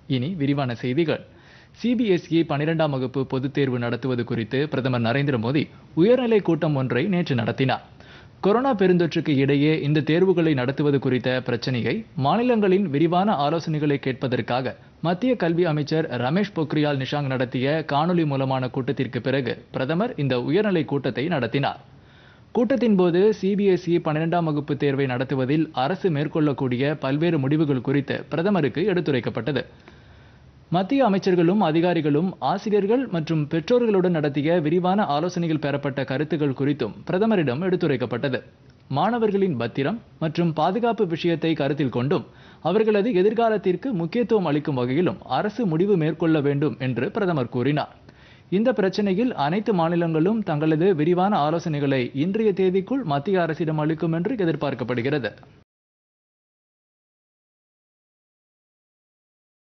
இனி விரிவான செய்திகள் சிபிஎஸ்இ பனிரெண்டாம் வகுப்பு பொதுத் தேர்வு நடத்துவது குறித்து பிரதமர் நரேந்திர மோடி உயர்நிலை கூட்டம் ஒன்றை நேற்று நடத்தினார் கொரோனா பெருந்தொற்றுக்கு இடையே இந்த தேர்வுகளை நடத்துவது குறித்த பிரச்சனையை மாநிலங்களின் விரிவான ஆலோசனைகளை கேட்பதற்காக மத்திய கல்வி அமைச்சர் ரமேஷ் பொக்ரியால் நிஷாங் நடத்திய காணொலி மூலமான கூட்டத்திற்கு பிறகு பிரதமர் இந்த உயர்நிலை கூட்டத்தை நடத்தினார் கூட்டத்தின் போது சிபிஎஸ்இ பன்னிரெண்டாம் வகுப்பு தேர்வை நடத்துவதில் அரசு மேற்கொள்ளக்கூடிய பல்வேறு முடிவுகள் குறித்து பிரதமருக்கு எடுத்துரைக்கப்பட்டது மத்திய அமைச்சர்களும் அதிகாரிகளும் ஆசிரியர்கள் மற்றும் பெற்றோர்களுடன் நடத்திய விரிவான ஆலோசனைகள் பெறப்பட்ட கருத்துக்கள் குறித்தும் பிரதமரிடம் எடுத்துரைக்கப்பட்டது மாணவர்களின் பத்திரம் மற்றும் பாதுகாப்பு விஷயத்தை கருத்தில் கொண்டும் அவர்களது எதிர்காலத்திற்கு முக்கியத்துவம் அளிக்கும் வகையிலும் அரசு முடிவு மேற்கொள்ள வேண்டும் என்று பிரதமர் கூறினார் இந்த பிரச்சனையில் அனைத்து மாநிலங்களும் தங்களது விரிவான ஆலோசனைகளை இன்றைய தேதிக்குள் மத்திய அரசிடம் அளிக்கும் என்று எதிர்பார்க்கப்படுகிறது